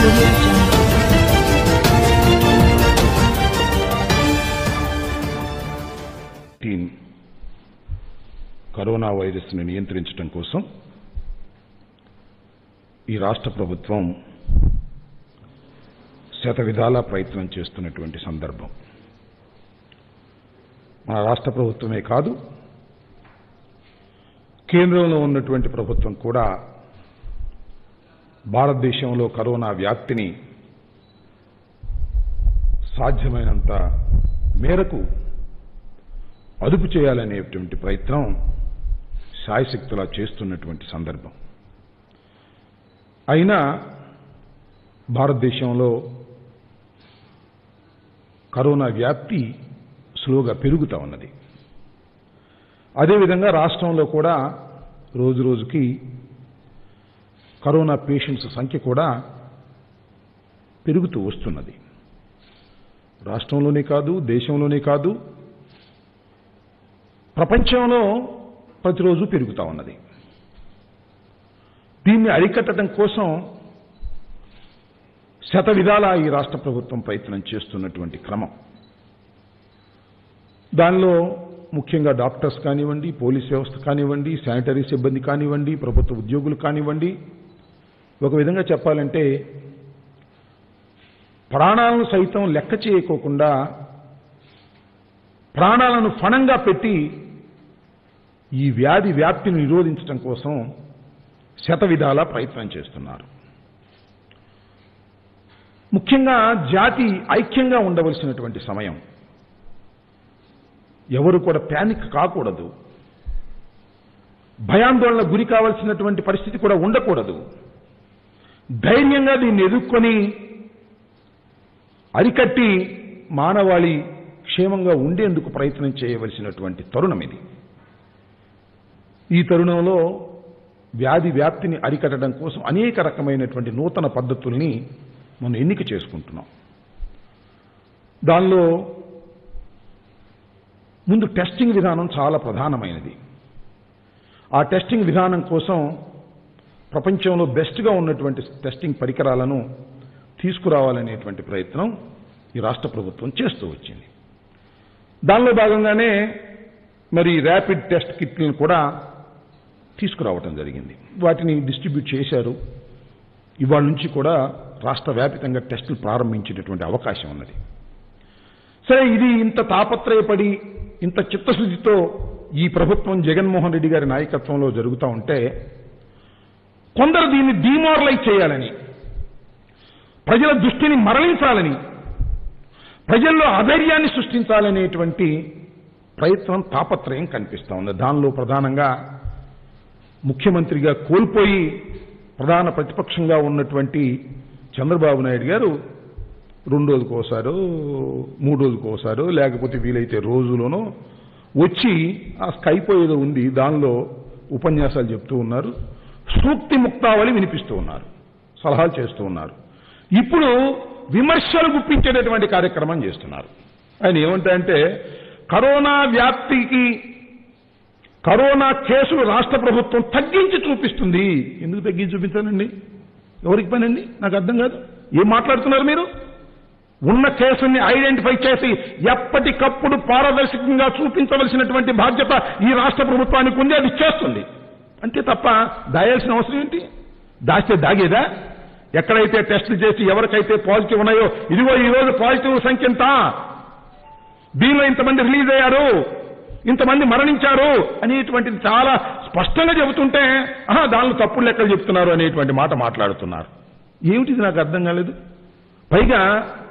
audio jungle. టీన్ corona వైరస్ని నియంత్రించడం కోసం ఈ రాష్ట్ర ప్రభుత్వం శత విధాలా ప్రయత్నం చేస్తున్నటువంటి సందర్భం మన రాష్ట్ర ప్రభుత్వమే కాదు కేంద్రంలో ఉన్నటువంటి ప్రభుత్వం కూడా భారతదేశంలో కరోనా వ్యాప్తిని సాధ్యమైనంత మేరకు అదుపు చేయాలనేటువంటి ప్రయత్నం శాయశక్తులా చేస్తున్నటువంటి సందర్భం అయినా భారతదేశంలో కరోనా వ్యాప్తి స్లోగా పెరుగుతా ఉన్నది అదేవిధంగా రాష్ట్రంలో కూడా రోజు రోజుకి కరోనా పేషెంట్స్ సంఖ్య కూడా పెరుగుతూ వస్తున్నది రాష్ట్రంలోనే కాదు దేశంలోనే కాదు ప్రపంచంలో ప్రతిరోజు పెరుగుతా ఉన్నది దీన్ని అరికట్టడం కోసం శత విధాల ఈ రాష్ట్ర ప్రభుత్వం ప్రయత్నం చేస్తున్నటువంటి క్రమం దానిలో ముఖ్యంగా డాక్టర్స్ కానివ్వండి పోలీస్ వ్యవస్థ కానివ్వండి శానిటరీ సిబ్బంది కానివ్వండి ప్రభుత్వ ఉద్యోగులు కానివ్వండి ఒక విధంగా చెప్పాలంటే ప్రాణాలను సైతం లెక్క చేయకోకుండా ప్రాణాలను ఫణంగా పెట్టి ఈ వ్యాధి వ్యాప్తిని నిరోధించడం కోసం శత విధాలా ప్రయత్నం చేస్తున్నారు ముఖ్యంగా జాతి ఐక్యంగా ఉండవలసినటువంటి సమయం ఎవరు కూడా ప్యానిక్ కాకూడదు భయాందోళన గురి కావాల్సినటువంటి పరిస్థితి కూడా ఉండకూడదు ధైర్యంగా దీన్ని ఎదుర్కొని అరికట్టి మానవాళి క్షేమంగా ఉండేందుకు ప్రయత్నం చేయవలసినటువంటి తరుణం ఇది ఈ తరుణంలో వ్యాధి వ్యాప్తిని అరికట్టడం కోసం అనేక రకమైనటువంటి నూతన పద్ధతుల్ని మనం ఎన్నిక చేసుకుంటున్నాం దానిలో ముందు టెస్టింగ్ విధానం చాలా ప్రధానమైనది ఆ టెస్టింగ్ విధానం కోసం ప్రపంచంలో బెస్ట్గా ఉన్నటువంటి టెస్టింగ్ పరికరాలను తీసుకురావాలనేటువంటి ప్రయత్నం ఈ రాష్ట్ర ప్రభుత్వం చేస్తూ వచ్చింది దానిలో భాగంగానే మరి ర్యాపిడ్ టెస్ట్ కిట్లను కూడా తీసుకురావటం జరిగింది వాటిని డిస్ట్రిబ్యూట్ చేశారు ఇవాళ నుంచి కూడా రాష్ట్ర వ్యాపితంగా టెస్టులు ప్రారంభించేటటువంటి అవకాశం ఉన్నది సరే ఇది ఇంత తాపత్రయపడి ఇంత చిత్తశుద్ధితో ఈ ప్రభుత్వం జగన్మోహన్ రెడ్డి గారి నాయకత్వంలో జరుగుతూ ఉంటే కొందరు దీన్ని డిమోరలైజ్ చేయాలని ప్రజల దృష్టిని మరలించాలని ప్రజల్లో అధైర్యాన్ని సృష్టించాలనేటువంటి ప్రయత్నం తాపత్రయం కనిపిస్తా ఉంది దానిలో ప్రధానంగా ముఖ్యమంత్రిగా కోల్పోయి ప్రధాన ప్రతిపక్షంగా ఉన్నటువంటి చంద్రబాబు నాయుడు గారు రెండు రోజులకు ఒకసారో మూడు రోజులకు ఒకసారో లేకపోతే వీలైతే రోజులోనో వచ్చి ఆ స్కైప్ ఏదో ఉంది దానిలో ఉపన్యాసాలు చెప్తూ ఉన్నారు సూక్తి ముక్తావళి వినిపిస్తూ ఉన్నారు సలహాలు చేస్తూ ఉన్నారు ఇప్పుడు విమర్శలు గుప్పించేటటువంటి కార్యక్రమం చేస్తున్నారు ఆయన ఏమంటారంటే కరోనా వ్యాప్తికి కరోనా కేసులు రాష్ట్ర ప్రభుత్వం తగ్గించి చూపిస్తుంది ఎందుకు తగ్గించి చూపించాలండి ఎవరికి పనండి నాకు అర్థం కాదు ఏం మాట్లాడుతున్నారు మీరు ఉన్న కేసుల్ని ఐడెంటిఫై చేసి ఎప్పటికప్పుడు పారదర్శకంగా చూపించవలసినటువంటి బాధ్యత ఈ రాష్ట్ర ప్రభుత్వానికి ఉంది అది చేస్తుంది అంతే తప్ప దాయాల్సిన అవసరం ఏంటి దాస్తే దాగేదా ఎక్కడైతే టెస్టులు చేసి ఎవరికైతే పాజిటివ్ ఉన్నాయో ఇదిగో ఈ రోజు పాజిటివ్ సంఖ్య ఎంత దీనిలో ఇంతమంది రిలీజ్ అయ్యారు ఇంతమంది మరణించారు అనేటువంటిది చాలా స్పష్టంగా చెబుతుంటే ఆహా దానిలో తప్పుడు లెక్కలు చెప్తున్నారు అనేటువంటి మాట మాట్లాడుతున్నారు ఏమిటిది నాకు అర్థం కాలేదు పైగా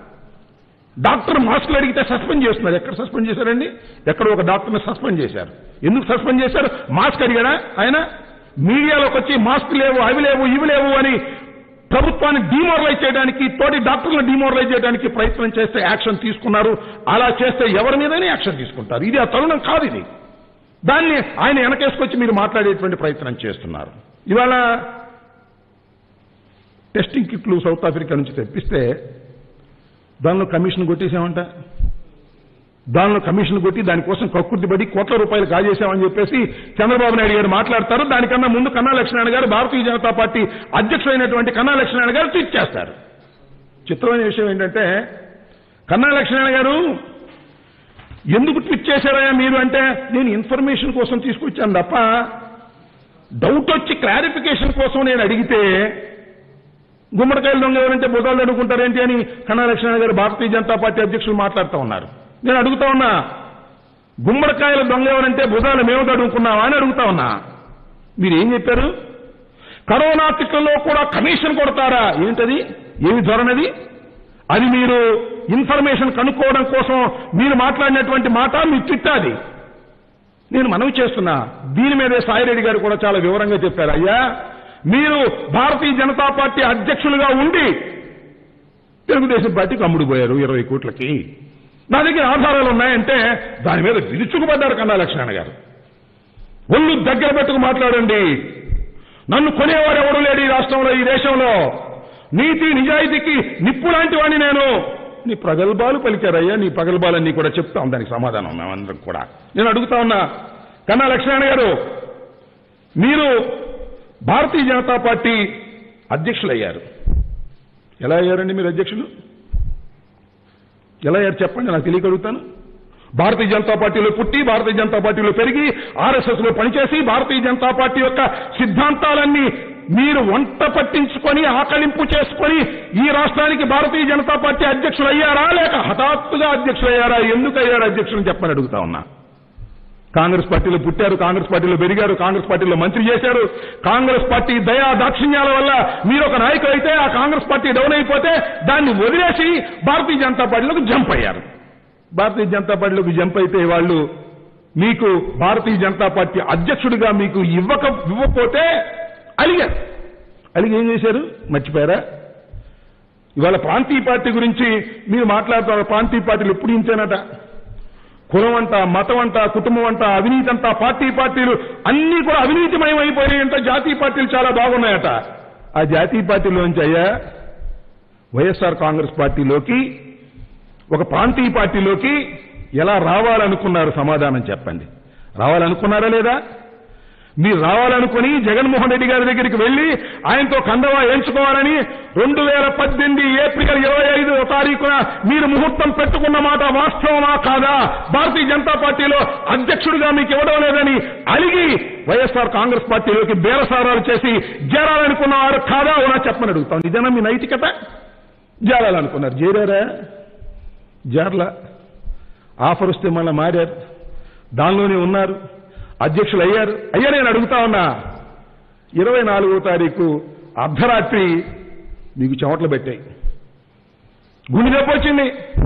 డాక్టర్ మాస్కులు అడిగితే సస్పెండ్ చేస్తున్నారు ఎక్కడ సస్పెండ్ చేశారండి ఎక్కడ ఒక డాక్టర్ని సస్పెండ్ చేశారు ఎందుకు సస్పెండ్ చేశారు మాస్క్ అడిగాడా ఆయన మీడియాలోకి వచ్చి మాస్క్ లేవు అవి లేవు ఇవి లేవు అని ప్రభుత్వాన్ని డిమోరలైజ్ చేయడానికి తోటి డాక్టర్లను డిమోరలైజ్ చేయడానికి ప్రయత్నం చేస్తే యాక్షన్ తీసుకున్నారు అలా చేస్తే ఎవరి మీదనే యాక్షన్ తీసుకుంటారు ఇది ఆ తరుణం కాదు ఇది దాన్ని ఆయన వెనకేసుకొచ్చి మీరు మాట్లాడేటువంటి ప్రయత్నం చేస్తున్నారు ఇవాళ టెస్టింగ్ కిట్లు సౌత్ ఆఫ్రికా నుంచి తెప్పిస్తే దానిలో కమిషన్ కొట్టేసామంట దానిలో కమిషన్ కొట్టి దానికోసం కక్కుర్తి పడి కోట్ల రూపాయలు కాజేశామని చెప్పేసి చంద్రబాబు నాయుడు గారు మాట్లాడతారు దానికన్నా ముందు కన్నా లక్ష్మీనారాయణ గారు భారతీయ జనతా పార్టీ అధ్యక్షుడైనటువంటి కన్నా లక్ష్మీనారాయణ గారు ట్వీట్ చేస్తారు చిత్రమైన విషయం ఏంటంటే కన్నా లక్ష్మణ గారు ఎందుకు ట్విట్ చేశారయ్యా మీరు అంటే నేను ఇన్ఫర్మేషన్ కోసం తీసుకొచ్చాను తప్ప డౌట్ వచ్చి క్లారిఫికేషన్ కోసం నేను అడిగితే గుమ్మడికాయలు దొంగ ఎవరంటే బుధాలు అడుగుంటారేంటి అని కన్నా లక్ష్మణ గారు భారతీయ జనతా పార్టీ అధ్యక్షులు మాట్లాడుతూ ఉన్నారు నేను అడుగుతా ఉన్నా గుమ్మడికాయల దొంగ ఎవరంటే బుధాలు మేము అడుగుకున్నావా అని అడుగుతా ఉన్నా మీరు ఏం చెప్పారు కరోనా కిట్లలో కూడా కమిషన్ కొడతారా ఏంటది ఏమి ధోరణది అది మీరు ఇన్ఫర్మేషన్ కనుక్కోవడం కోసం మీరు మాట్లాడినటువంటి మాట మీ తిట్టాది నేను మనవి చేస్తున్నా దీని మీదే సాయిరెడ్డి గారు కూడా చాలా వివరంగా చెప్పారు అయ్యా మీరు భారతీయ జనతా పార్టీ అధ్యక్షులుగా ఉండి తెలుగుదేశం పార్టీకి అమ్ముడుపోయారు ఇరవై కోట్లకి నా దగ్గర ఆధారాలు ఉన్నాయంటే దాని మీద విరుచుకుపడ్డారు కన్నా లక్ష్మణ గారు ఒళ్ళు దగ్గర పెట్టుకు మాట్లాడండి నన్ను కొనేవాడు ఎవడు లేడు ఈ రాష్ట్రంలో ఈ దేశంలో నీతి నిజాయితీకి నిప్పు లాంటి వాడిని నేను నీ ప్రగల్భాలు పలికారయ్యా నీ ప్రగల్భాలన్నీ కూడా చెప్తాం దానికి సమాధానం మేమందరం కూడా నేను అడుగుతా ఉన్నా కన్నా లక్ష్మణ గారు మీరు భారతీయ జనతా పార్టీ అధ్యక్షులయ్యారు ఎలా అయ్యారండి మీరు అధ్యక్షులు ఎలా అయ్యారు చెప్పండి నాకు తెలియక అడుగుతాను భారతీయ జనతా పార్టీలో పుట్టి భారతీయ జనతా పార్టీలో పెరిగి ఆర్ఎస్ఎస్ లో పనిచేసి భారతీయ జనతా పార్టీ యొక్క సిద్ధాంతాలన్నీ మీరు వంట పట్టించుకొని ఆకలింపు చేసుకొని ఈ రాష్ట్రానికి భారతీయ జనతా పార్టీ అధ్యక్షులు అయ్యారా లేక హఠాత్తుగా అధ్యక్షులు అయ్యారా ఎందుకు అయ్యారు అధ్యక్షులు చెప్పని అడుగుతా ఉన్నా కాంగ్రెస్ పార్టీలో పుట్టారు కాంగ్రెస్ పార్టీలో పెరిగారు కాంగ్రెస్ పార్టీలో మంత్రి చేశారు కాంగ్రెస్ పార్టీ దయా దాక్షిణ్యాల వల్ల మీరు ఒక నాయకుడు అయితే ఆ కాంగ్రెస్ పార్టీ డౌన్ అయిపోతే దాన్ని వదిలేసి భారతీయ జనతా పార్టీలోకి జంప్ అయ్యారు భారతీయ జనతా పార్టీలోకి జంప్ అయితే వాళ్ళు మీకు భారతీయ జనతా పార్టీ అధ్యక్షుడిగా మీకు ఇవ్వక ఇవ్వకపోతే అలిగారు అలిగి ఏం చేశారు మర్చిపోయారా ఇవాళ ప్రాంతీయ పార్టీ గురించి మీరు మాట్లాడుతున్నారు ప్రాంతీయ పార్టీలు ఎప్పుడు ఇంతేనట కులం అంట మతం అంట కుటుంబం అంట అవినీతి అంట పార్టీ పార్టీలు అన్ని కూడా అవినీతిమయం అయిపోయాయంట జాతీయ పార్టీలు చాలా బాగున్నాయట ఆ జాతీయ పార్టీలోంచి అయ్యా వైఎస్ఆర్ కాంగ్రెస్ పార్టీలోకి ఒక ప్రాంతీయ పార్టీలోకి ఎలా రావాలనుకున్నారు సమాధానం చెప్పండి రావాలనుకున్నారా లేదా మీరు రావాలనుకుని జగన్మోహన్ రెడ్డి గారి దగ్గరికి వెళ్లి ఆయనతో కందవా ఎంచుకోవాలని రెండు వేల పద్దెనిమిది ఏప్రిల్ ఇరవై ఐదు తారీఖున మీరు ముహూర్తం పెట్టుకున్న మాట వాస్తవమా కాదా భారతీయ జనతా పార్టీలో అధ్యక్షుడిగా మీకు ఇవ్వడం లేదని అలిగి వైఎస్ఆర్ కాంగ్రెస్ పార్టీలోకి బేరసారాలు చేసి చేరాలనుకున్న వారు కాదా అవునా చెప్పమని అడుగుతాం ఇదేనా మీ నైతికత చేరాలనుకున్నారు చేరారా జార్ల ఆఫర్ వస్తే మళ్ళీ మారారు దానిలోనే ఉన్నారు అధ్యక్షులు అయ్యారు అయ్యా నేను అడుగుతా ఉన్నా ఇరవై నాలుగో తారీఖు అర్ధరాత్రి మీకు చెమటలు పెట్టాయి గుండె నొప్పి వచ్చింది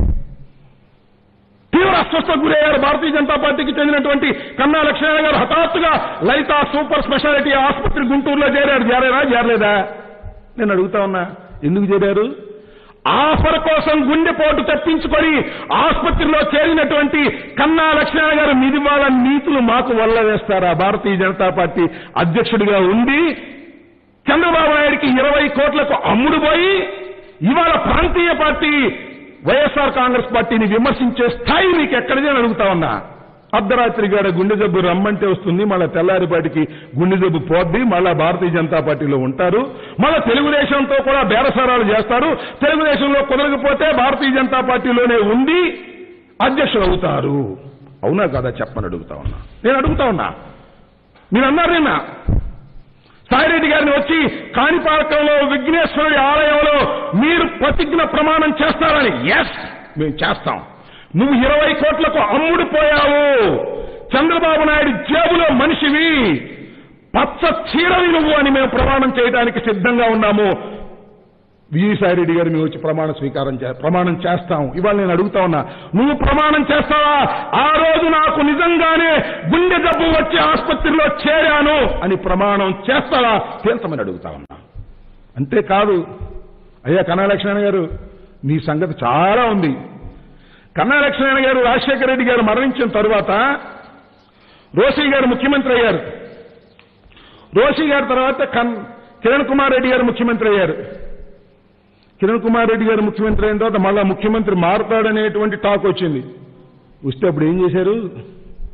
తీవ్ర అస్వస్థకు గురయ్యారు భారతీయ జనతా పార్టీకి చెందినటువంటి కన్నా లక్ష్మణ గారు హఠాత్తుగా లలిత సూపర్ స్పెషాలిటీ ఆసుపత్రి గుంటూరులో చేరారు చేరారా చేరలేదా నేను అడుగుతా ఉన్నా ఎందుకు చేరారు ఆఫర్ కోసం గుండెపోటు తప్పించుకొని ఆసుపత్రిలో చేరినటువంటి కన్నా లక్ష్మణ గారు మీది వాళ్ళ నీతులు మాకు వల్ల వేస్తారా భారతీయ జనతా పార్టీ అధ్యక్షుడిగా ఉండి చంద్రబాబు నాయుడికి ఇరవై కోట్లకు అమ్ముడు పోయి ఇవాళ ప్రాంతీయ పార్టీ వైఎస్ఆర్ కాంగ్రెస్ పార్టీని విమర్శించే స్థాయి మీకు ఎక్కడిది అని అడుగుతా ఉన్నా అర్ధరాత్రి గాడ గుండె జబ్బు రమ్మంటే వస్తుంది మళ్ళా తెల్లారిపాటికి గుండె జబ్బు పోద్ది మళ్ళా భారతీయ జనతా పార్టీలో ఉంటారు మళ్ళా తెలుగుదేశంతో కూడా బేరసారాలు చేస్తారు తెలుగుదేశంలో కుదరకపోతే భారతీయ జనతా పార్టీలోనే ఉండి అధ్యక్షులు అవుతారు అవునా కదా చెప్పని అడుగుతా ఉన్నా నేను అడుగుతా ఉన్నా మీరు అన్నారు నిన్న సాయిరెడ్డి గారిని వచ్చి కాణిపాకంలో విఘ్నేశ్వరుడి ఆలయంలో మీరు ప్రతిజ్ఞ ప్రమాణం చేస్తారని ఎస్ మేము చేస్తాం నువ్వు ఇరవై కోట్లకు అమ్ముడు పోయావు చంద్రబాబు నాయుడు జేబులో మనిషివి పచ్చ చీరవి నువ్వు అని మేము ప్రమాణం చేయడానికి సిద్ధంగా ఉన్నాము విజయసాయిరెడ్డి గారు మేము వచ్చి ప్రమాణ స్వీకారం చే ప్రమాణం చేస్తాం ఇవాళ నేను అడుగుతా ఉన్నా నువ్వు ప్రమాణం చేస్తావా ఆ రోజు నాకు నిజంగానే గుండె జబ్బు వచ్చి ఆసుపత్రిలో చేరాను అని ప్రమాణం చేస్తావా తేల్చమని అడుగుతా ఉన్నా అంతేకాదు అయ్యా కన్నాలక్ష్మణ గారు మీ సంగతి చాలా ఉంది కన్నాలక్ష్మణ గారు రాజశేఖర రెడ్డి గారు మరణించిన తరువాత రోషి గారు ముఖ్యమంత్రి అయ్యారు రోషి గారి తర్వాత కన్ కిరణ్ కుమార్ రెడ్డి గారు ముఖ్యమంత్రి అయ్యారు కిరణ్ కుమార్ రెడ్డి గారు ముఖ్యమంత్రి అయిన తర్వాత మళ్ళా ముఖ్యమంత్రి మారుతాడనేటువంటి టాక్ వచ్చింది వస్తే అప్పుడు ఏం చేశారు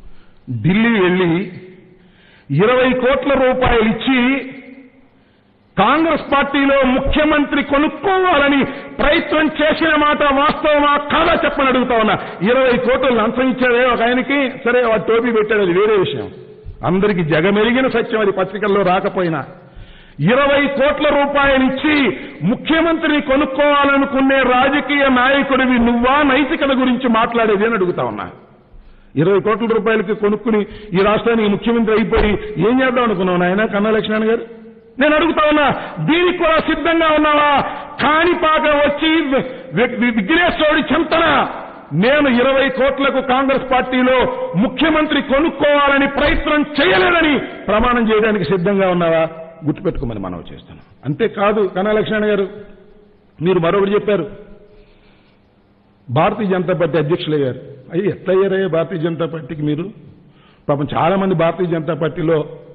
ఢిల్లీ వెళ్ళి ఇరవై కోట్ల రూపాయలు ఇచ్చి కాంగ్రెస్ పార్టీలో ముఖ్యమంత్రి కొనుక్కోవాలని ప్రయత్నం చేసిన మాట వాస్తవమా కాదా చెప్పని అడుగుతా ఉన్నా ఇరవై కోట్లు లంచం ఇచ్చాడే ఒక ఆయనకి సరే వాడు టోపీ పెట్టాడు అది వేరే విషయం అందరికీ జగమెరిగిన సత్యం అది పత్రికల్లో రాకపోయినా ఇరవై కోట్ల రూపాయలు ఇచ్చి ముఖ్యమంత్రిని కొనుక్కోవాలనుకునే రాజకీయ నాయకుడివి నువ్వా నైతికత గురించి మాట్లాడేది అని అడుగుతా ఉన్నా ఇరవై కోట్ల రూపాయలకి కొనుక్కుని ఈ రాష్ట్రానికి ముఖ్యమంత్రి అయిపోయి ఏం చేద్దాం అనుకున్నావు నాయన కన్నా లక్ష్మణ్ గారు నేను అడుగుతా ఉన్నా దీనికి కూడా సిద్ధంగా ఉన్నావా కాణిపాక వచ్చి వి- వి- విఘ్నేశ్వరుడి చెంతన నేను ఇరవై కోట్లకు కాంగ్రెస్ పార్టీలో ముఖ్యమంత్రి కొనుక్కోవాలని ప్రయత్నం చేయలేదని ప్రమాణం చేయడానికి సిద్ధంగా ఉన్నావా గుర్తుపెట్టుకోమని మనవి చేస్తున్నాం అంతేకాదు కన్నా లక్ష్మణ్ గారు మీరు మరొకటి చెప్పారు భారతీయ జనతా పార్టీ అధ్యక్షులయ్యారు అయ్యి ఎట్లయ్యారయ్యా భారతీయ జనతా పార్టీకి మీరు పాపం చాలా మంది భారతీయ జనతా పార్టీలో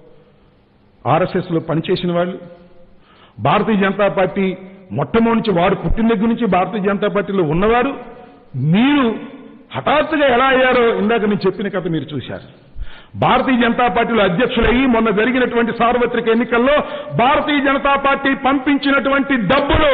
ఆర్ఎస్ఎస్ లో పనిచేసిన వాళ్ళు భారతీయ జనతా పార్టీ మొట్టమొదటి నుంచి వారు పుట్టిన దగ్గర నుంచి భారతీయ జనతా పార్టీలో ఉన్నవారు మీరు హఠాత్తుగా ఎలా అయ్యారో ఇందాక నేను చెప్పిన కథ మీరు చూశారు భారతీయ జనతా పార్టీలో అధ్యక్షులయ్యి మొన్న జరిగినటువంటి సార్వత్రిక ఎన్నికల్లో భారతీయ జనతా పార్టీ పంపించినటువంటి డబ్బులు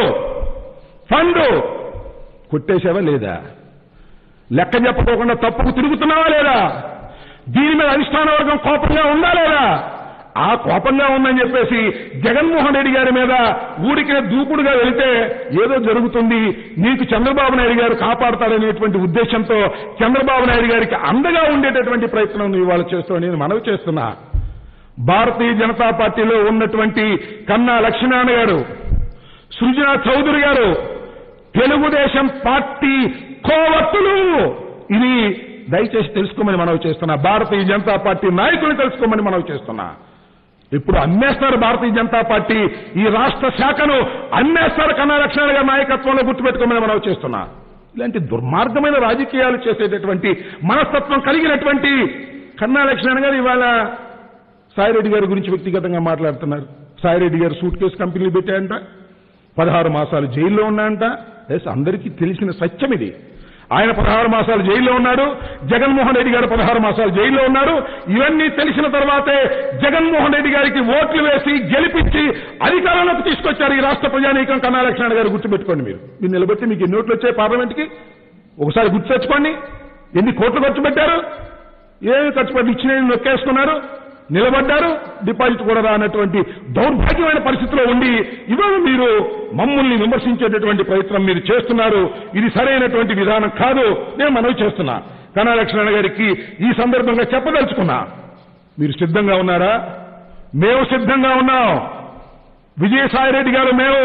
ఫండ్ కొట్టేశావా లేదా లెక్క చెప్పకోకుండా తప్పుకు తిరుగుతున్నావా లేదా దీని మీద అధిష్టాన వర్గం కోపంగా ఉందా లేదా ఆ కోపంగా ఉందని చెప్పేసి జగన్మోహన్ రెడ్డి గారి మీద ఊడికి దూకుడుగా వెళితే ఏదో జరుగుతుంది నీకు చంద్రబాబు నాయుడు గారు కాపాడతాడనేటువంటి ఉద్దేశంతో చంద్రబాబు నాయుడు గారికి అండగా ఉండేటటువంటి ప్రయత్నం నువ్వు ఇవాళ చేస్తావు నేను మనవి చేస్తున్నా భారతీయ జనతా పార్టీలో ఉన్నటువంటి కన్నా లక్ష్మీనారాయణ గారు సృజన చౌదరి గారు తెలుగుదేశం పార్టీ కోవత్తులు ఇది దయచేసి తెలుసుకోమని మనవి చేస్తున్నా భారతీయ జనతా పార్టీ నాయకులు తెలుసుకోమని మనవి చేస్తున్నా ఇప్పుడు అమ్మేస్తారు భారతీయ జనతా పార్టీ ఈ రాష్ట్ర శాఖను అమ్మేస్తారు కన్నా లక్ష్మణ గారి నాయకత్వంలో గుర్తుపెట్టుకోమని మనవి చేస్తున్నా ఇలాంటి దుర్మార్గమైన రాజకీయాలు చేసేటటువంటి మనస్తత్వం కలిగినటువంటి కన్నా లక్ష్మణ గారు ఇవాళ సాయిరెడ్డి గారి గురించి వ్యక్తిగతంగా మాట్లాడుతున్నారు సాయిరెడ్డి గారు సూట్ కేసు కంపెనీలు పెట్టాయంట పదహారు మాసాలు జైల్లో ఉన్నాయంట ఎస్ అందరికీ తెలిసిన సత్యం ఇది ఆయన పదహారు మాసాలు జైల్లో ఉన్నాడు జగన్మోహన్ రెడ్డి గారు పదహారు మాసాలు జైల్లో ఉన్నారు ఇవన్నీ తెలిసిన తర్వాతే జగన్మోహన్ రెడ్డి గారికి ఓట్లు వేసి గెలిపించి అధికారంలోకి తీసుకొచ్చారు ఈ రాష్ట్ర ప్రజానీకం కన్నా లక్ష్మణ గారు గుర్తుపెట్టుకోండి మీరు మీరు నిలబెట్టి మీకు ఎన్ని ఓట్లు వచ్చాయి పార్లమెంట్కి ఒకసారి గుర్తు తెచ్చుకోండి ఎన్ని కోట్లు ఖర్చు పెట్టారు ఏమి ఖర్చు పెట్టి ఇచ్చిన నొక్కేసుకున్నారు నిలబడ్డారు డిపాజిట్ కూడా రానటువంటి దౌర్భాగ్యమైన పరిస్థితిలో ఉండి ఇవాళ మీరు మమ్మల్ని విమర్శించేటటువంటి ప్రయత్నం మీరు చేస్తున్నారు ఇది సరైనటువంటి విధానం కాదు నేను మనవి చేస్తున్నా కన్నా లక్ష్మణ గారికి ఈ సందర్భంగా చెప్పదలుచుకున్నా మీరు సిద్ధంగా ఉన్నారా మేము సిద్ధంగా ఉన్నాం విజయసాయిరెడ్డి గారు మేము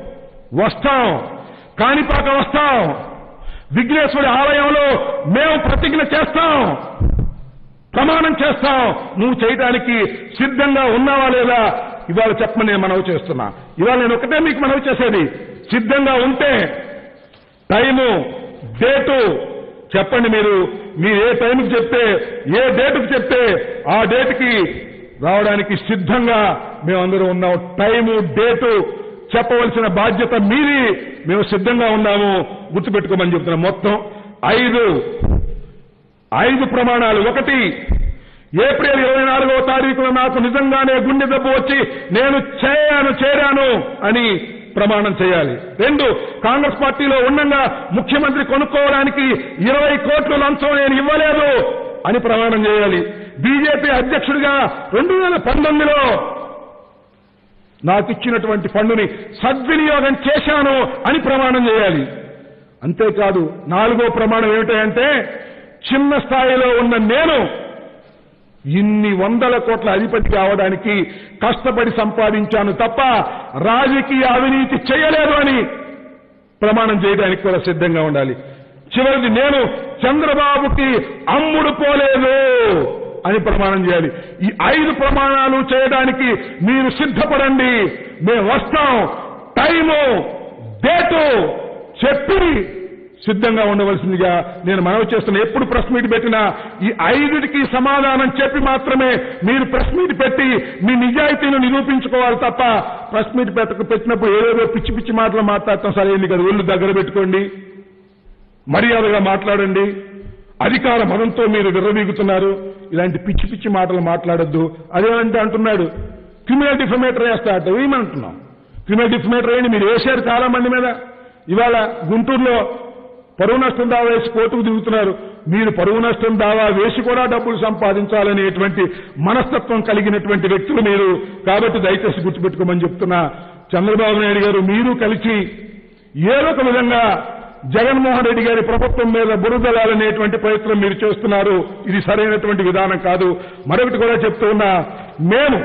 వస్తాం కాణిపాక వస్తాం విఘ్నేశ్వరి ఆలయంలో మేము ప్రతిజ్ఞ చేస్తాం ప్రమాణం చేస్తాం నువ్వు చేయడానికి సిద్ధంగా ఉన్నావా లేదా ఇవాళ చెప్పమని నేను మనవి చేస్తున్నా ఇవాళ నేను ఒకటే మీకు మనవి చేసేది సిద్ధంగా ఉంటే టైము డేటు చెప్పండి మీరు మీరు ఏ టైంకి చెప్తే ఏ డేటుకి చెప్తే ఆ డేటుకి రావడానికి సిద్ధంగా మేమందరం ఉన్నాం టైము డేటు చెప్పవలసిన బాధ్యత మీది మేము సిద్ధంగా ఉన్నాము గుర్తుపెట్టుకోమని చెప్తున్నాం మొత్తం ఐదు ఐదు ప్రమాణాలు ఒకటి ఏప్రిల్ ఇరవై నాలుగవ తారీఖున నాకు నిజంగానే గుండె దెబ్బ వచ్చి నేను చేయాను చేరాను అని ప్రమాణం చేయాలి రెండు కాంగ్రెస్ పార్టీలో ఉండగా ముఖ్యమంత్రి కొనుక్కోవడానికి ఇరవై కోట్లు లంచం నేను ఇవ్వలేదు అని ప్రమాణం చేయాలి బీజేపీ అధ్యక్షుడిగా రెండు వేల పంతొమ్మిదిలో నాకు ఇచ్చినటువంటి ఫండుని సద్వినియోగం చేశాను అని ప్రమాణం చేయాలి అంతేకాదు నాలుగో ప్రమాణం ఏమిటంటే చిన్న స్థాయిలో ఉన్న నేను ఇన్ని వందల కోట్ల అధిపతి కావడానికి కష్టపడి సంపాదించాను తప్ప రాజకీయ అవినీతి చేయలేదు అని ప్రమాణం చేయడానికి కూడా సిద్ధంగా ఉండాలి చివరిది నేను చంద్రబాబుకి అమ్ముడు పోలేదు అని ప్రమాణం చేయాలి ఈ ఐదు ప్రమాణాలు చేయడానికి మీరు సిద్ధపడండి మేము వస్తాం టైము డేటు చెప్పి సిద్ధంగా ఉండవలసిందిగా నేను మనవి చేస్తున్నా ఎప్పుడు ప్రెస్ మీట్ పెట్టినా ఈ ఐదుటికి సమాధానం చెప్పి మాత్రమే మీరు ప్రెస్ మీట్ పెట్టి మీ నిజాయితీని నిరూపించుకోవాలి తప్ప ప్రెస్ మీట్ పెట్టక పెట్టినప్పుడు ఏదేదో పిచ్చి పిచ్చి మాటలు మాట్లాడటం సరైంది కదా ఒళ్ళు దగ్గర పెట్టుకోండి మర్యాదగా మాట్లాడండి అధికార మదంతో మీరు విర్రవీగుతున్నారు ఇలాంటి పిచ్చి పిచ్చి మాటలు మాట్లాడొద్దు అదేమంటే అంటున్నాడు క్రిమినల్ డిఫమేటర్ వేస్తా అట వేయమంటున్నాం క్రిమినల్ డిఫమేటర్ వేయండి మీరు వేశారు చాలా మంది మీద ఇవాళ గుంటూరులో పరువు నష్టం దావా వేసి కోర్టుకు దిగుతున్నారు మీరు పరువు నష్టం దావా వేసి కూడా డబ్బులు సంపాదించాలనేటువంటి మనస్తత్వం కలిగినటువంటి వ్యక్తులు మీరు కాబట్టి దయచేసి గుర్తుపెట్టుకోమని చెప్తున్నా చంద్రబాబు నాయుడు గారు మీరు కలిసి ఏదో ఒక విధంగా జగన్మోహన్ రెడ్డి గారి ప్రభుత్వం మీద బురదలాలనేటువంటి ప్రయత్నం మీరు చేస్తున్నారు ఇది సరైనటువంటి విధానం కాదు మరొకటి కూడా చెప్తూ ఉన్నా మేము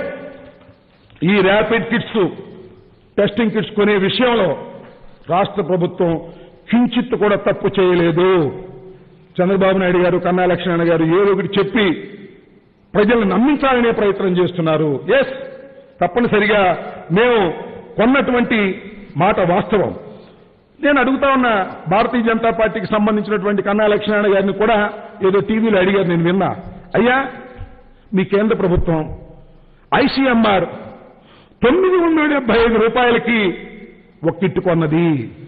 ఈ ర్యాపిడ్ కిట్స్ టెస్టింగ్ కిట్స్ కొనే విషయంలో రాష్ట్ర ప్రభుత్వం కించిత్ కూడా తప్పు చేయలేదు చంద్రబాబు నాయుడు గారు కన్నా లక్ష్మణ గారు ఏదో ఒకటి చెప్పి ప్రజలను నమ్మించాలనే ప్రయత్నం చేస్తున్నారు ఎస్ తప్పనిసరిగా మేము కొన్నటువంటి మాట వాస్తవం నేను అడుగుతా ఉన్న భారతీయ జనతా పార్టీకి సంబంధించినటువంటి కన్నా లక్ష్మణ గారిని కూడా ఏదో టీవీలో అడిగారు నేను విన్నా అయ్యా మీ కేంద్ర ప్రభుత్వం ఐసీఎంఆర్ తొమ్మిది వందల డెబ్బై ఐదు రూపాయలకి ఒక కిట్టు కొన్నది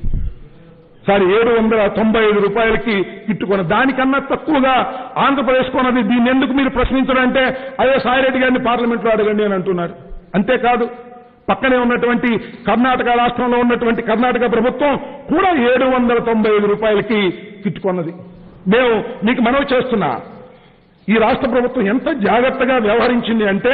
సారీ ఏడు వందల తొంభై ఐదు రూపాయలకి కిట్టు కొన్న దానికన్నా తక్కువగా ఆంధ్రప్రదేశ్ కొన్నది దీన్ని ఎందుకు మీరు ప్రశ్నించడం అంటే అదే సాయిరెడ్డి గారిని పార్లమెంట్లో అడగండి అని అంటున్నారు అంతేకాదు పక్కనే ఉన్నటువంటి కర్ణాటక రాష్ట్రంలో ఉన్నటువంటి కర్ణాటక ప్రభుత్వం కూడా ఏడు వందల తొంభై ఐదు రూపాయలకి కిట్టు కొన్నది మేము మీకు మనవి చేస్తున్నా ఈ రాష్ట్ర ప్రభుత్వం ఎంత జాగ్రత్తగా వ్యవహరించింది అంటే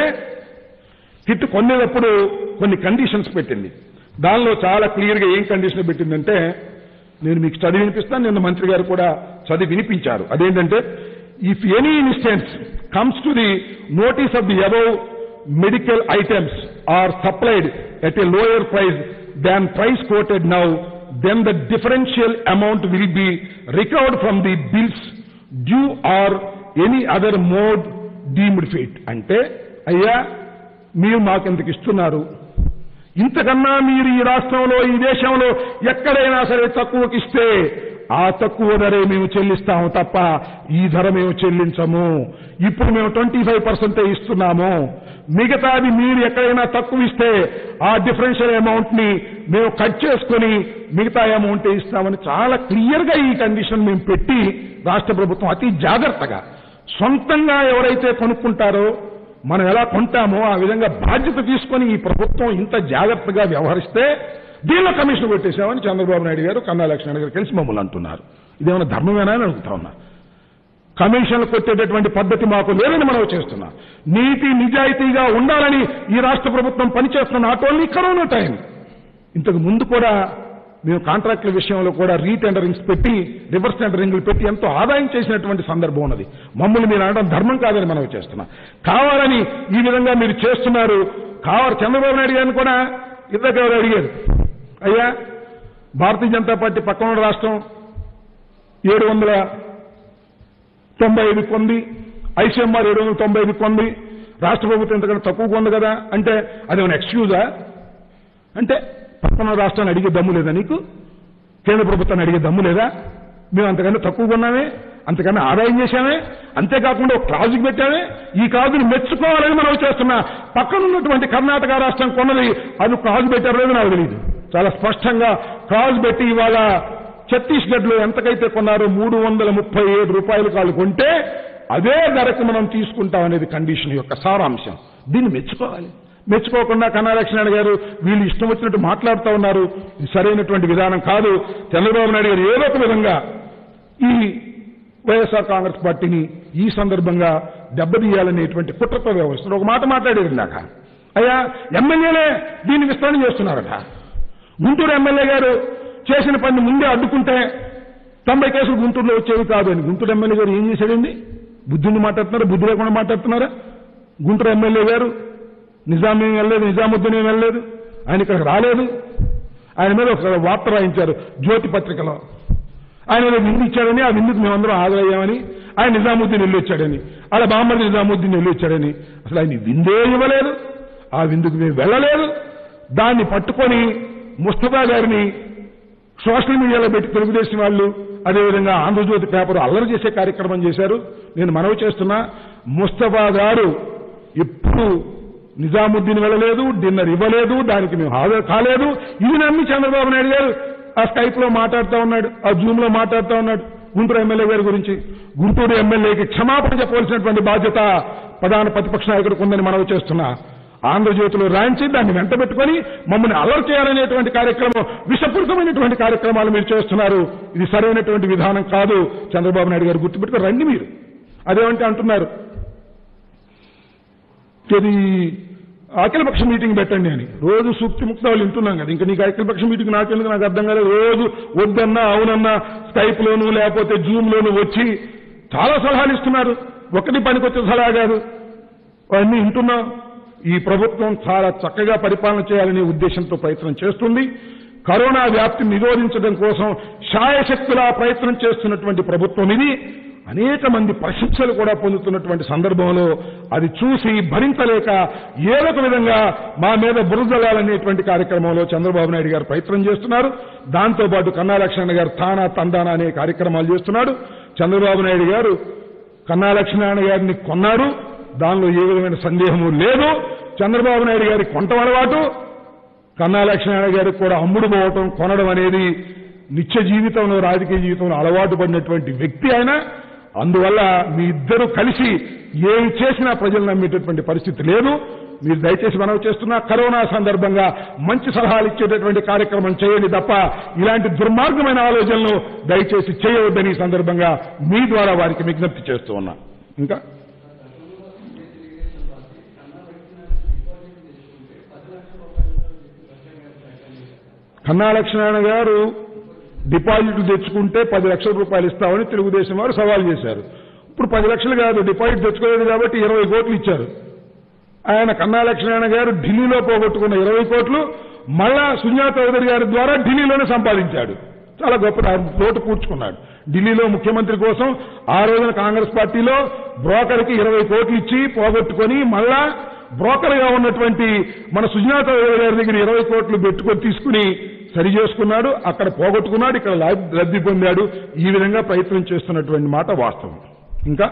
కిట్ కొనేటప్పుడు కొన్ని కండిషన్స్ పెట్టింది దానిలో చాలా క్లియర్గా ఏం కండిషన్ పెట్టిందంటే నేను మీకు చదివి వినిపిస్తాను నిన్న మంత్రి గారు కూడా చదివి వినిపించారు అదేంటంటే if any instance comes to the notice of the above medical items are supplied at a lower price than price quoted now then the differential amount will be recovered from the bills due or any other mode deemed fit అంటే అయ్యా మీరు మాకెందుకు ఇస్తున్నారు ఇంతకన్నా మీరు ఈ రాష్ట్రంలో ఈ దేశంలో ఎక్కడైనా సరే తక్కువకి ఇస్తే ఆ తక్కువ ధరే మేము చెల్లిస్తాము తప్ప ఈ ధర మేము చెల్లించము ఇప్పుడు మేము ట్వంటీ ఫైవ్ పర్సెంటే ఇస్తున్నాము మిగతాది మీరు ఎక్కడైనా తక్కువ ఇస్తే ఆ డిఫరెన్షియల్ అమౌంట్ ని మేము కట్ చేసుకుని మిగతా అమౌంట్ ఇస్తామని చాలా క్లియర్ గా ఈ కండిషన్ మేము పెట్టి రాష్ట్ర ప్రభుత్వం అతి జాగ్రత్తగా సొంతంగా ఎవరైతే కొనుక్కుంటారో మనం ఎలా కొంటామో ఆ విధంగా బాధ్యత తీసుకొని ఈ ప్రభుత్వం ఇంత జాగ్రత్తగా వ్యవహరిస్తే దీనిలో కమిషన్ పెట్టేశామని చంద్రబాబు నాయుడు గారు కన్నా లక్ష్మణ గారు కలిసి మమ్మల్ని అంటున్నారు ఇదేమైనా ధర్మమేనా అని అడుగుతా ఉన్నా కమిషన్లు కొట్టేటటువంటి పద్ధతి మాకు లేదని మనం చేస్తున్నాం నీతి నిజాయితీగా ఉండాలని ఈ రాష్ట్ర ప్రభుత్వం పనిచేస్తున్న నాట్ ఓన్లీ కరోనా టైం ఇంతకు ముందు కూడా మేము కాంట్రాక్టుల విషయంలో కూడా రీటెండరింగ్స్ పెట్టి రివర్స్ టెండరింగ్లు పెట్టి ఎంతో ఆదాయం చేసినటువంటి సందర్భం ఉన్నది మమ్మల్ని మీరు అనడం ధర్మం కాదని మనం చేస్తున్నాం కావాలని ఈ విధంగా మీరు చేస్తున్నారు కావాలి చంద్రబాబు నాయుడు గారిని కూడా ఇద్దరు ఎవరు అడిగారు అయ్యా భారతీయ జనతా పార్టీ పక్కన ఉన్న రాష్ట్రం ఏడు వందల తొంభై ఐదు కొంది ఐసీఎంఆర్ ఏడు వందల తొంభై ఐదు కొంది రాష్ట్ర ప్రభుత్వం ఇంతకంటే తక్కువ కొంది కదా అంటే అదేమైనా ఎక్స్క్యూజా అంటే పక్కన రాష్ట్రాన్ని అడిగే దమ్ము లేదా నీకు కేంద్ర ప్రభుత్వాన్ని అడిగే దమ్ము లేదా మేము అంతకన్నా తక్కువ కొన్నామే అంతకన్నా ఆదాయం చేశామే అంతేకాకుండా ఒక క్లాజుకి పెట్టామే ఈ క్లాజుని మెచ్చుకోవాలని మనం చేస్తున్నా పక్కన ఉన్నటువంటి కర్ణాటక రాష్ట్రం కొన్నది అది క్లాజు పెట్టారో లేదో నాకు తెలియదు చాలా స్పష్టంగా క్లాజు పెట్టి ఇవాళ ఛత్తీస్గఢ్ లో ఎంతకైతే కొన్నారో మూడు వందల ముప్పై ఏడు రూపాయలు కాలు కొంటే అదే ధరకు మనం తీసుకుంటాం అనేది కండిషన్ యొక్క సారాంశం దీన్ని మెచ్చుకోవాలి మెచ్చుకోకుండా కన్నాలక్ష్మణ గారు వీళ్ళు ఇష్టం వచ్చినట్టు మాట్లాడుతూ ఉన్నారు ఇది సరైనటువంటి విధానం కాదు చంద్రబాబు నాయుడు గారు ఏదో ఒక విధంగా ఈ వైఎస్ఆర్ కాంగ్రెస్ పార్టీని ఈ సందర్భంగా దెబ్బతీయాలనేటువంటి కుట్రతో వ్యవహరిస్తున్నారు ఒక మాట మాట్లాడేది ఇందాక అయ్యా ఎమ్మెల్యేలే దీన్ని విస్తరణ చేస్తున్నారట గుంటూరు ఎమ్మెల్యే గారు చేసిన పని ముందే అడ్డుకుంటే తొంభై కేసులు గుంటూరులో వచ్చేవి కాదు అని గుంటూరు ఎమ్మెల్యే గారు ఏం చేశాడండి బుద్ధుని మాట్లాడుతున్నారా బుద్ధి లేకుండా మాట్లాడుతున్నారా గుంటూరు ఎమ్మెల్యే గారు నిజాం ఏం వెళ్ళలేదు నిజాముద్దీన్ ఏం వెళ్ళలేదు ఆయన ఇక్కడికి రాలేదు ఆయన మీద ఒక వార్త రాయించారు జ్యోతి పత్రికలో ఆయన ఏదో విందు ఇచ్చాడని ఆ విందుకు మేమందరం హాజరయ్యామని ఆయన నిజాముద్దీన్ వెళ్ళి వచ్చాడని అలా బామ్మది నిజాముద్దీన్ వెళ్ళి వచ్చాడని అసలు ఆయన విందే ఇవ్వలేదు ఆ విందుకు మేము వెళ్ళలేదు దాన్ని పట్టుకొని ముస్తఫా గారిని సోషల్ మీడియాలో పెట్టి తెలుగుదేశం వాళ్ళు అదేవిధంగా ఆంధ్రజ్యోతి పేపర్ అల్లరి చేసే కార్యక్రమం చేశారు నేను మనవి చేస్తున్నా ముస్తఫా గారు ఎప్పుడు నిజాముద్దీన్ వెళ్ళలేదు డిన్నర్ ఇవ్వలేదు దానికి మేము హాజరు కాలేదు ఇది నమ్మి చంద్రబాబు నాయుడు గారు ఆ స్కైప్ లో మాట్లాడుతూ ఉన్నాడు ఆ జూమ్ లో మాట్లాడుతూ ఉన్నాడు గుంటూరు ఎమ్మెల్యే గారి గురించి గుంటూరు ఎమ్మెల్యేకి క్షమాపణ చెప్పవలసినటువంటి బాధ్యత ప్రధాన ప్రతిపక్ష నాయకుడికి ఉందని మనవి చేస్తున్నా ఆంధ్రజ్యోతిలో రాయించి దాన్ని వెంట పెట్టుకొని మమ్మల్ని అలర్ చేయాలనేటువంటి కార్యక్రమం విషపూరితమైనటువంటి కార్యక్రమాలు మీరు చేస్తున్నారు ఇది సరైనటువంటి విధానం కాదు చంద్రబాబు నాయుడు గారు గుర్తుపెట్టుకుని రండి మీరు అదేమంటే అంటున్నారు ఇది అఖిలపక్ష మీటింగ్ పెట్టండి అని రోజు సూక్తి ముక్తాలు వింటున్నాం కదా ఇంకా నీకు అఖిలపక్ష మీటింగ్ నాకెందుకు నాకు అర్థం కాలేదు రోజు వద్దన్నా అవునన్నా స్కైప్ లోను లేకపోతే జూమ్ లోను వచ్చి చాలా సలహాలు ఇస్తున్నారు ఒకటి పనికొచ్చే సలహా కాదు అవన్నీ వింటున్నాం ఈ ప్రభుత్వం చాలా చక్కగా పరిపాలన చేయాలనే ఉద్దేశంతో ప్రయత్నం చేస్తుంది కరోనా వ్యాప్తిని నిరోధించడం కోసం శాయశక్తులా ప్రయత్నం చేస్తున్నటువంటి ప్రభుత్వం ఇది అనేక మంది ప్రశంసలు కూడా పొందుతున్నటువంటి సందర్భంలో అది చూసి భరించలేక ఏదో ఒక విధంగా మా మీద బురదలాలనేటువంటి కార్యక్రమంలో చంద్రబాబు నాయుడు గారు ప్రయత్నం చేస్తున్నారు దాంతోపాటు కన్నా లక్ష్మణ గారు తానా తందానా అనే కార్యక్రమాలు చేస్తున్నాడు చంద్రబాబు నాయుడు గారు కన్నా లక్ష్మీనారాయణ గారిని కొన్నారు దానిలో ఏ విధమైన సందేహము లేదు చంద్రబాబు నాయుడు గారి కొంటం అలవాటు కన్నా లక్ష్మీనారాయణ గారికి కూడా అమ్ముడు పోవటం కొనడం అనేది నిత్య జీవితంలో రాజకీయ జీవితంలో అలవాటు పడినటువంటి వ్యక్తి ఆయన అందువల్ల మీ ఇద్దరు కలిసి ఏమి చేసినా ప్రజలు నమ్మేటటువంటి పరిస్థితి లేదు మీరు దయచేసి మనవి చేస్తున్నా కరోనా సందర్భంగా మంచి సలహాలు ఇచ్చేటటువంటి కార్యక్రమం చేయండి తప్ప ఇలాంటి దుర్మార్గమైన ఆలోచనలు దయచేసి చేయవద్దని ఈ సందర్భంగా మీ ద్వారా వారికి విజ్ఞప్తి చేస్తూ ఉన్నా ఇంకా కన్నా లక్ష్మీనారాయణ గారు డిపాజిట్ తెచ్చుకుంటే పది లక్షల రూపాయలు ఇస్తామని తెలుగుదేశం వారు సవాల్ చేశారు ఇప్పుడు పది లక్షలు కాదు డిపాజిట్ తెచ్చుకోలేదు కాబట్టి ఇరవై కోట్లు ఇచ్చారు ఆయన కన్నా లక్ష్మీనారాయణ గారు ఢిల్లీలో పోగొట్టుకున్న ఇరవై కోట్లు మళ్ళా సుజనా చౌదరి గారి ద్వారా ఢిల్లీలోనే సంపాదించాడు చాలా గొప్ప లోటు పూడ్చుకున్నాడు ఢిల్లీలో ముఖ్యమంత్రి కోసం ఆ రోజున కాంగ్రెస్ పార్టీలో బ్రోకర్కి ఇరవై కోట్లు ఇచ్చి పోగొట్టుకొని మళ్ళా బ్రోకర్గా ఉన్నటువంటి మన సుజనా చౌదరి గారి దగ్గర ఇరవై కోట్లు పెట్టుకొని తీసుకుని సరి చేసుకున్నాడు అక్కడ పోగొట్టుకున్నాడు ఇక్కడ లబ్ధి పొందాడు ఈ విధంగా ప్రయత్నం చేస్తున్నటువంటి మాట వాస్తవం ఇంకా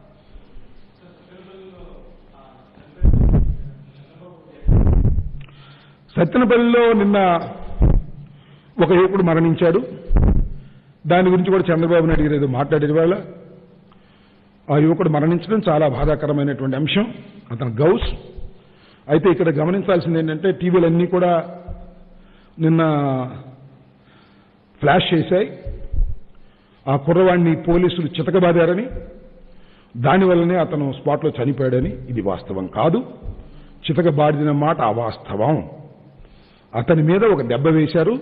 సత్తెనపల్లిలో నిన్న ఒక యువకుడు మరణించాడు దాని గురించి కూడా చంద్రబాబు నాయుడు గారు ఏదో మాట్లాడారు వాళ్ళ ఆ యువకుడు మరణించడం చాలా బాధాకరమైనటువంటి అంశం అతను గౌస్ అయితే ఇక్కడ గమనించాల్సింది ఏంటంటే టీవీలన్నీ కూడా నిన్న ఫ్లాష్ చేశాయి ఆ కుర్రవాడిని పోలీసులు చితకబాదారని దానివల్లనే అతను స్పాట్లో చనిపోయాడని ఇది వాస్తవం కాదు చితకబాడిన మాట అవాస్తవం అతని మీద ఒక దెబ్బ వేశారు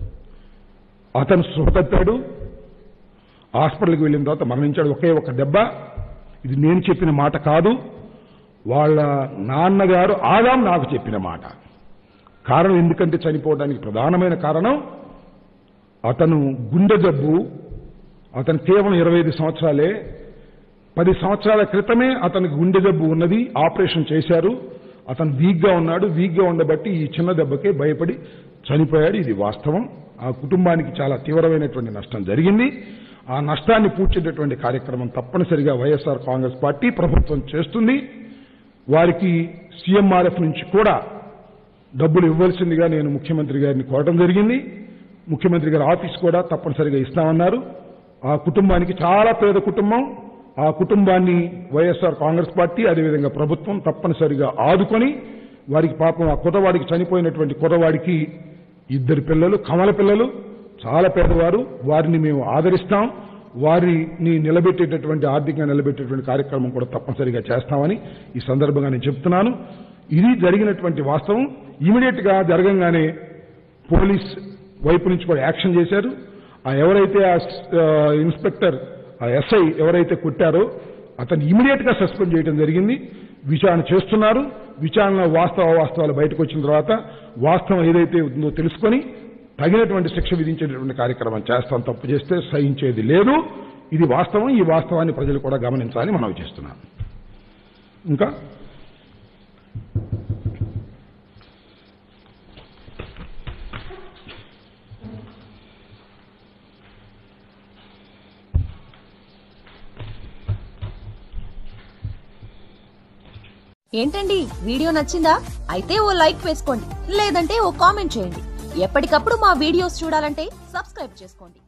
అతను స్పృహ తప్పాడు హాస్పిటల్కి వెళ్ళిన తర్వాత మరణించాడు ఒకే ఒక దెబ్బ ఇది నేను చెప్పిన మాట కాదు వాళ్ళ నాన్నగారు ఆదాం నాకు చెప్పిన మాట కారణం ఎందుకంటే చనిపోవడానికి ప్రధానమైన కారణం అతను గుండె జబ్బు అతను కేవలం ఇరవై ఐదు సంవత్సరాలే పది సంవత్సరాల క్రితమే అతనికి గుండె జబ్బు ఉన్నది ఆపరేషన్ చేశారు అతను వీక్గా ఉన్నాడు వీక్గా ఉండబట్టి ఈ చిన్న దెబ్బకే భయపడి చనిపోయాడు ఇది వాస్తవం ఆ కుటుంబానికి చాలా తీవ్రమైనటువంటి నష్టం జరిగింది ఆ నష్టాన్ని పూడ్చేటటువంటి కార్యక్రమం తప్పనిసరిగా వైఎస్ఆర్ కాంగ్రెస్ పార్టీ ప్రభుత్వం చేస్తుంది వారికి సీఎంఆర్ఎఫ్ నుంచి కూడా డబ్బులు ఇవ్వాల్సిందిగా నేను ముఖ్యమంత్రి గారిని కోరడం జరిగింది ముఖ్యమంత్రి గారి ఆఫీస్ కూడా తప్పనిసరిగా ఇస్తామన్నారు ఆ కుటుంబానికి చాలా పేద కుటుంబం ఆ కుటుంబాన్ని వైఎస్ఆర్ కాంగ్రెస్ పార్టీ అదేవిధంగా ప్రభుత్వం తప్పనిసరిగా ఆదుకొని వారికి పాపం ఆ కుర్రవాడికి చనిపోయినటువంటి కుర్రవాడికి ఇద్దరు పిల్లలు కమల పిల్లలు చాలా పేదవారు వారిని మేము ఆదరిస్తాం వారిని నిలబెట్టేటటువంటి ఆర్థికంగా నిలబెట్టేటువంటి కార్యక్రమం కూడా తప్పనిసరిగా చేస్తామని ఈ సందర్భంగా నేను చెప్తున్నాను ఇది జరిగినటువంటి వాస్తవం ఇమీడియట్ గా జరగంగానే పోలీస్ వైపు నుంచి కూడా యాక్షన్ చేశారు ఆ ఎవరైతే ఆ ఇన్స్పెక్టర్ ఆ ఎస్ఐ ఎవరైతే కొట్టారో అతను ఇమీడియట్ గా సస్పెండ్ చేయడం జరిగింది విచారణ చేస్తున్నారు విచారణ వాస్తవ వాస్తవాలు బయటకు వచ్చిన తర్వాత వాస్తవం ఏదైతే ఉందో తెలుసుకొని తగినటువంటి శిక్ష విధించేటటువంటి కార్యక్రమం చేస్తాం తప్పు చేస్తే సహించేది లేదు ఇది వాస్తవం ఈ వాస్తవాన్ని ప్రజలు కూడా గమనించాలని మనవి చేస్తున్నాను ఇంకా ఏంటండి వీడియో నచ్చిందా అయితే ఓ లైక్ వేసుకోండి లేదంటే ఓ కామెంట్ చేయండి ఎప్పటికప్పుడు మా వీడియోస్ చూడాలంటే సబ్స్క్రైబ్ చేసుకోండి